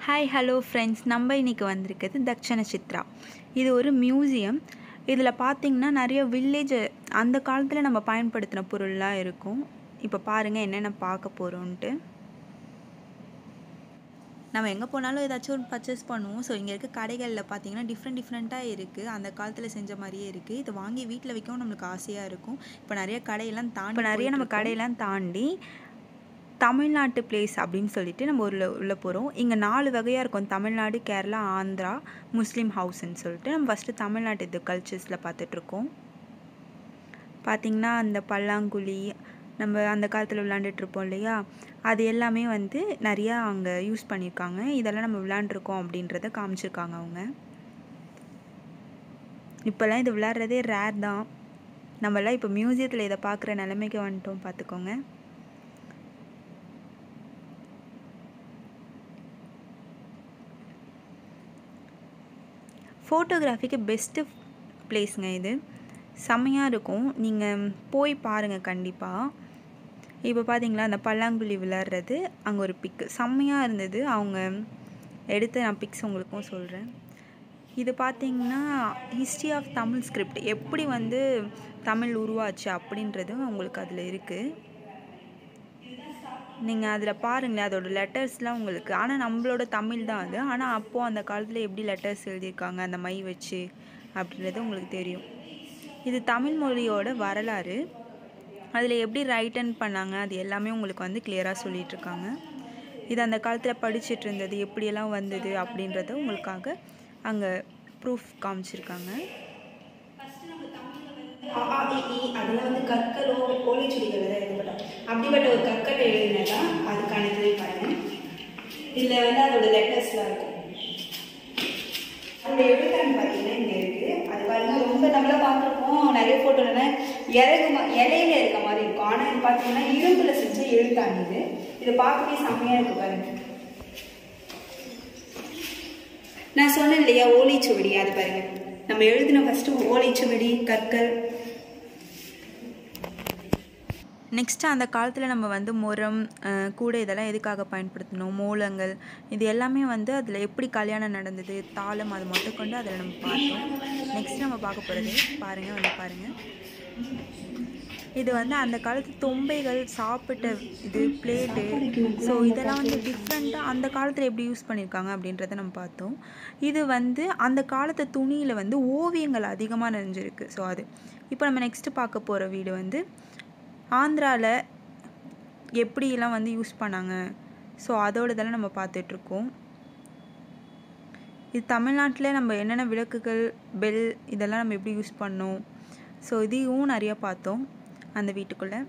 hi hello friends நம்ம இன்றைக்கி வந்திருக்கிறது தக்ஷண சித்ரா இது ஒரு மியூசியம் இதில் பார்த்திங்கன்னா நிறைய வில்லேஜ் அந்த காலத்தில் நம்ம பயன்படுத்தின பொருள்லாம் இருக்கும் இப்போ பாருங்கள் என்னென்ன பார்க்க போகிறோன்ட்டு நம்ம எங்கே போனாலும் ஏதாச்சும் ஒரு பர்ச்சேஸ் பண்ணுவோம் ஸோ இங்கே இருக்க கடைகளில் பார்த்தீங்கன்னா டிஃப்ரெண்ட் டிஃப்ரெண்ட்டாக இருக்குது அந்த காலத்தில் செஞ்ச மாதிரியே இருக்குது இதை வாங்கி வீட்டில் வைக்கவும் நம்மளுக்கு ஆசையாக இருக்கும் இப்போ நிறைய கடையெல்லாம் தாண்டி இப்போ நிறைய நம்ம கடையெல்லாம் தாண்டி தமிழ்நாட்டு பிளேஸ் அப்படின்னு சொல்லிட்டு நம்ம உள்ள உள்ளே போகிறோம் இங்கே நாலு வகையாக இருக்கும் தமிழ்நாடு கேரளா ஆந்திரா முஸ்லீம் ஹவுஸ்ன்னு சொல்லிட்டு நம்ம ஃபஸ்ட்டு தமிழ்நாட்டு இது கல்ச்சர்ஸில் பார்த்துட்ருக்கோம் பார்த்திங்கன்னா அந்த பல்லாங்குழி நம்ம அந்த காலத்தில் விளாண்டுட்ருப்போம் இல்லையா அது எல்லாமே வந்து நிறையா அங்கே யூஸ் பண்ணியிருக்காங்க இதெல்லாம் நம்ம விளாண்டுருக்கோம் அப்படின்றத காமிச்சிருக்காங்க அவங்க இப்போல்லாம் இது விளாட்றதே ரேர் தான் நம்மளாம் இப்போ மியூசியத்தில் இதை பார்க்குற நிலைமைக்கு வந்துட்டோம் பார்த்துக்கோங்க ஃபோட்டோகிராஃபிக்கு பெஸ்ட்டு பிளேஸுங்க இது செம்மையாக இருக்கும் நீங்கள் போய் பாருங்கள் கண்டிப்பாக இப்போ பார்த்தீங்களா அந்த பல்லாங்குழி விளாட்றது அங்கே ஒரு பிக்கு செம்மையாக இருந்தது அவங்க எடுத்து நான் பிக்ஸ் உங்களுக்கும் சொல்கிறேன் இது பார்த்தீங்கன்னா ஹிஸ்ட்ரி ஆஃப் தமிழ் ஸ்கிரிப்ட் எப்படி வந்து தமிழ் உருவாச்சு அப்படின்றது உங்களுக்கு அதில் இருக்குது நீங்கள் அதில் பாருங்களேன் அதோட லெட்டர்ஸ்லாம் உங்களுக்கு ஆனால் நம்மளோட தமிழ் தான் அது ஆனால் அப்போது அந்த காலத்தில் எப்படி லெட்டர்ஸ் எழுதியிருக்காங்க அந்த மை வச்சு அப்படின்றது உங்களுக்கு தெரியும் இது தமிழ் மொழியோட வரலாறு அதில் எப்படி ரைட்டன் பண்ணாங்க அது எல்லாமே உங்களுக்கு வந்து கிளியராக சொல்லிகிட்ருக்காங்க இது அந்த காலத்தில் படிச்சுட்டு இருந்தது எப்படியெல்லாம் வந்தது அப்படின்றத உங்களுக்காக அங்கே ப்ரூஃப் காமிச்சிருக்காங்க அதெல்லாம் வந்து கற்களோ ஓலைச்சுடிகள் தான் எழுதப்பட்டோம் அப்படிப்பட்ட ஒரு கற்கள் எழுதினதான் அதுக்கான இது பாருங்க இதில் வந்து அதோட லெட்டர்ஸ்லாம் இருக்கும் அதோட எழுத்தான்னு பார்த்தீங்கன்னா இங்கே இருக்கு அது பாருங்க ரொம்ப நம்மளா பார்த்துருப்போம் நிறைய ஃபோட்டோல இறகு மா- இலையில இருக்க மாதிரி இருக்கும் ஆனால் இது பார்த்தீங்கன்னா இரும்புல செஞ்ச எழுத்தாங்க இது இது பார்க்கவே செம்மையா இருக்கு பாருங்க நான் சொன்னேன் இல்லையா ஓலைச்சுவடி அது பாருங்க நம்ம எழுதின ஃபர்ஸ்ட் ஓலைச்சுவடி கற்கள் நெக்ஸ்ட்டு அந்த காலத்தில் நம்ம வந்து முரம் அஹ், கூடை இதெல்லாம் எதுக்காக பயன்படுத்தணும் மூலங்கள் இது எல்லாமே வந்து அதில் எப்படி கல்யாணம் நடந்தது தாளம் அது மட்டும் கொண்டு அதில் நம்ம பார்த்தோம் நெக்ஸ்ட் நம்ம பார்க்க போகிறது பாருங்கள் வந்து பாருங்கள் இது வந்து அந்த காலத்து தொம்பைகள் சாப்பிட்ட இது பிளேட்டு ஸோ இதெல்லாம் வந்து டிஃப்ரெண்ட்டாக அந்த காலத்தில் எப்படி யூஸ் பண்ணியிருக்காங்க அப்படின்றத நம்ம பார்த்தோம் இது வந்து அந்த காலத்து துணியில் வந்து ஓவியங்கள் அதிகமாக நிறைஞ்சிருக்கு ஸோ அது இப்போ நம்ம நெக்ஸ்ட்டு பார்க்க போகிற வீடு வந்து ஆந்திராவில் எப்படியெல்லாம் வந்து யூஸ் பண்ணாங்க ஸோ அதோட இதெல்லாம் நம்ம பார்த்துட்ருக்கோம் இது தமிழ்நாட்டில் நம்ம என்னென்ன விளக்குகள் பெல் இதெல்லாம் நம்ம எப்படி யூஸ் பண்ணோம் ஸோ இதையும் நிறையா பார்த்தோம் அந்த வீட்டுக்குள்ளே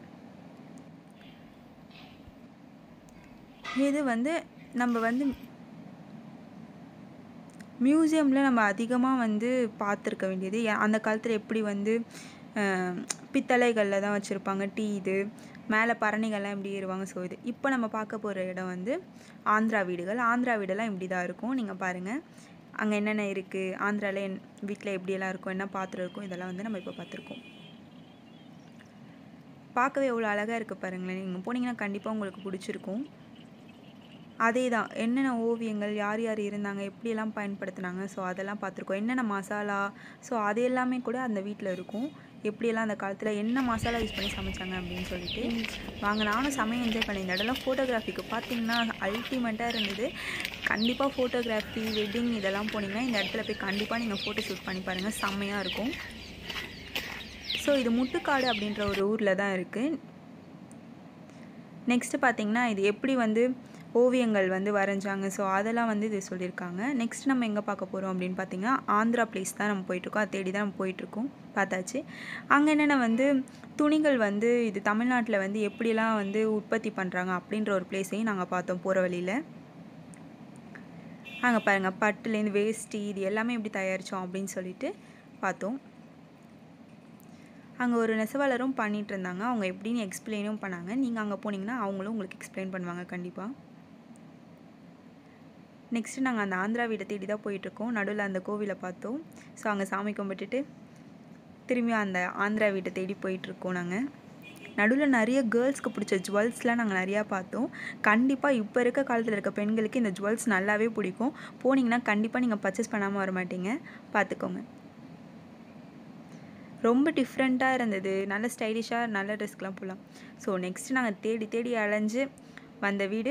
இது வந்து நம்ம வந்து மியூசியமில் நம்ம அதிகமாக வந்து பார்த்துருக்க வேண்டியது ஏ- அந்த காலத்தில் எப்படி வந்து அஹ், பித்தளைகளில் தான் வச்சுருப்பாங்க டீ இது மேலே பரணிகள்லாம் எப்படி ஏறுவாங்க ஸோ இது இப்போ நம்ம பார்க்க போகிற இடம் வந்து ஆந்திரா வீடுகள் ஆந்திரா வீடெல்லாம் இப்படி தான் இருக்கும் நீங்கள் பாருங்கள் அங்கே என்னென்ன இருக்குது ஆந்திராவில் என் வீட்டில் எப்படியெல்லாம் இருக்கும் என்ன பாத்திரம் இருக்கும் இதெல்லாம் வந்து நம்ம இப்போ பார்த்துருக்கோம் பார்க்கவே எவ்வளோ அழகாக இருக்குது பாருங்களேன் நீங்கள் போனீங்கன்னா கண்டிப்பாக உங்களுக்கு பிடிச்சிருக்கும் அதே தான் என்னென்ன ஓவியங்கள் யார் யார் இருந்தாங்க எப்படியெல்லாம் பயன்படுத்துனாங்க ஸோ அதெல்லாம் பார்த்துருக்கோம் என்னென்ன மசாலா ஸோ அது எல்லாமே கூட அந்த வீட்டில் இருக்கும் எப்படியெல்லாம் அந்த காலத்தில் என்ன மசாலா யூஸ் பண்ணி சமைச்சாங்க அப்படின்னு சொல்லிட்டு வாங்க நானும் செமையாக என்ஜாய் பண்ணேன் இந்த இடம்லாம் ஃபோட்டோகிராஃபிக்கு பார்த்தீங்கன்னா அல்டிமேட்டாக இருந்தது கண்டிப்பாக ஃபோட்டோகிராஃபி வெட்டிங் இதெல்லாம் போனீங்கன்னா இந்த இடத்துல போய் கண்டிப்பாக நீங்கள் ஃபோட்டோ ஷூட் பண்ணி பாருங்கள் செம்மையாக இருக்கும் ஸோ இது முட்டுக்காடு அப்படின்ற ஒரு ஊரில் தான் இருக்குது நெக்ஸ்ட்டு பார்த்தீங்கன்னா இது எப்படி வந்து ஓவியங்கள் வந்து வரைஞ்சாங்க ஸோ அதெல்லாம் வந்து இது சொல்லியிருக்காங்க நெக்ஸ்ட் நம்ம எங்கே பார்க்க போகிறோம் அப்படின்னு பார்த்தீங்கன்னா ஆந்திரா பிளேஸ் தான் நம்ம போயிட்டுருக்கோம் அதை தேடி தான் நம்ம போயிட்டுருக்கோம் பார்த்தாச்சு அங்கே என்னென்ன வந்து துணிகள் வந்து இது தமிழ்நாட்டில் வந்து எப்படிலாம் வந்து உற்பத்தி பண்ணுறாங்க அப்படின்ற ஒரு பிளேஸையும் நாங்கள் பார்த்தோம் போகிற வழியில் அங்கே பாருங்கள் பட்டுலேருந்து வேஷ்டி இது எல்லாமே எப்படி தயாரித்தோம் அப்படின்னு சொல்லிட்டு பார்த்தோம் அங்கே ஒரு நெசவாளரும் பண்ணிட்டு இருந்தாங்க அவங்க எப்படின்னு எக்ஸ்பிளைனும் பண்ணாங்க நீங்கள் அங்கே போனீங்கன்னா அவங்களும் உங்களுக்கு எக்ஸ்பிளைன் பண்ணுவாங்க கண்டிப்பாக நெக்ஸ்ட்டு நாங்கள் அந்த ஆந்திரா வீடை தேடி தான் போயிட்டுருக்கோம் நடுவில் அந்த கோவிலை பார்த்தோம் ஸோ அங்கே சாமி கும்பிட்டுட்டு திரும்பி அந்த ஆந்திரா வீட்டை தேடி போயிட்டுருக்கோம் நாங்கள் நடுவில் நிறைய கேர்ள்ஸ்க்கு பிடிச்ச ஜுவல்ஸ்லாம் நாங்கள் நிறையா பார்த்தோம் கண்டிப்பாக இப்போ இருக்க காலத்தில் இருக்க பெண்களுக்கு இந்த ஜுவல்ஸ் நல்லாவே பிடிக்கும் போனீங்கன்னா கண்டிப்பாக நீங்கள் பர்ச்சேஸ் பண்ணாமல் வர மாட்டீங்க பார்த்துக்கோங்க ரொம்ப டிஃப்ரெண்ட்டாக இருந்தது நல்ல ஸ்டைலிஷாக நல்ல ட்ரெஸ்க்கெலாம் போகலாம் ஸோ நெக்ஸ்ட் நாங்கள் தேடி தேடி அலைஞ்சு வந்த வீடு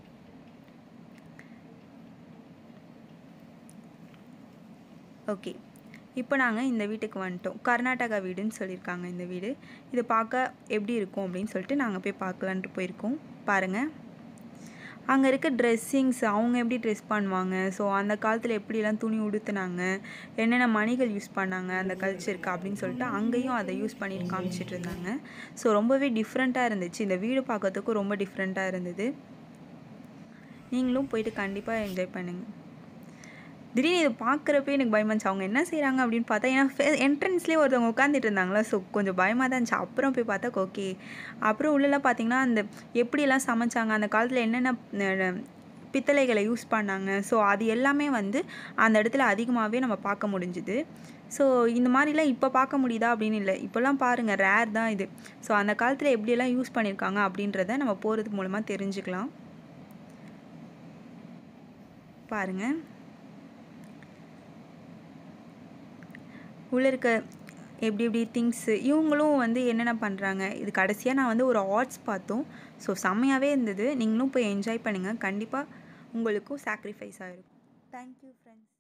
ஓகே இப்போ நாங்கள் இந்த வீட்டுக்கு வந்துட்டோம் கர்நாடகா வீடுன்னு சொல்லியிருக்காங்க இந்த வீடு இது பார்க்க எப்படி இருக்கும் அப்படின்னு சொல்லிட்டு நாங்கள் போய் பார்க்கலான்ட்டு போயிருக்கோம் பாருங்கள் அங்கே இருக்க ட்ரெஸ்ஸிங்ஸ் அவங்க எப்படி ட்ரெஸ் பண்ணுவாங்க ஸோ அந்த காலத்தில் எப்படிலாம் துணி உடுத்துனாங்க என்னென்ன மணிகள் யூஸ் பண்ணாங்க அந்த கல்ச்சருக்கு அப்படின்னு சொல்லிட்டு அங்கேயும் அதை யூஸ் பண்ணிட்டு காமிச்சிட்டு இருந்தாங்க ஸோ ரொம்பவே டிஃப்ரெண்ட்டாக இருந்துச்சு இந்த வீடு பார்க்கறதுக்கும் ரொம்ப டிஃப்ரெண்ட்டாக இருந்தது நீங்களும் போயிட்டு கண்டிப்பாக என்ஜாய் பண்ணுங்கள் திடீர்னு இது பார்க்குறப்பே எனக்கு பயமாச்சு அவங்க என்ன செய்கிறாங்க அப்படின்னு பார்த்தா ஏன்னா என்ட்ரன்ஸ்லேயே ஒருத்தவங்க உட்காந்துட்டு இருந்தாங்களா ஸோ கொஞ்சம் பயமாக தான் இருந்துச்சு அப்புறம் போய் பார்த்தா ஓகே அப்புறம் உள்ளெல்லாம் பார்த்தீங்கன்னா அந்த எப்படியெல்லாம் சமைச்சாங்க அந்த காலத்தில் என்னென்ன அஹ், பித்தளைகளை யூஸ் பண்ணாங்க ஸோ அது எல்லாமே வந்து அந்த இடத்துல அதிகமாகவே நம்ம பார்க்க முடிஞ்சுது ஸோ இந்த மாதிரிலாம் இப்போ பார்க்க முடியுதா அப்படின்னு இல்லை இப்போல்லாம் பாருங்கள் ரேர் தான் இது ஸோ அந்த காலத்தில் எப்படியெல்லாம் யூஸ் பண்ணியிருக்காங்க அப்படின்றத நம்ம போகிறது மூலமாக தெரிஞ்சுக்கலாம் பாருங்கள் உள்ளே இருக்க எப்படி எப்படி திங்ஸு இவங்களும் வந்து என்னென்ன பண்ணுறாங்க இது கடைசியாக நான் வந்து ஒரு ஆர்ட்ஸ் பார்த்தோம் ஸோ செம்மையாகவே இருந்தது நீங்களும் போய் என்ஜாய் பண்ணுங்கள் கண்டிப்பாக உங்களுக்கும் சாக்ரிஃபைஸ் ஆகிருக்கும் தேங்க்யூ ஃப்ரெண்ட்ஸ்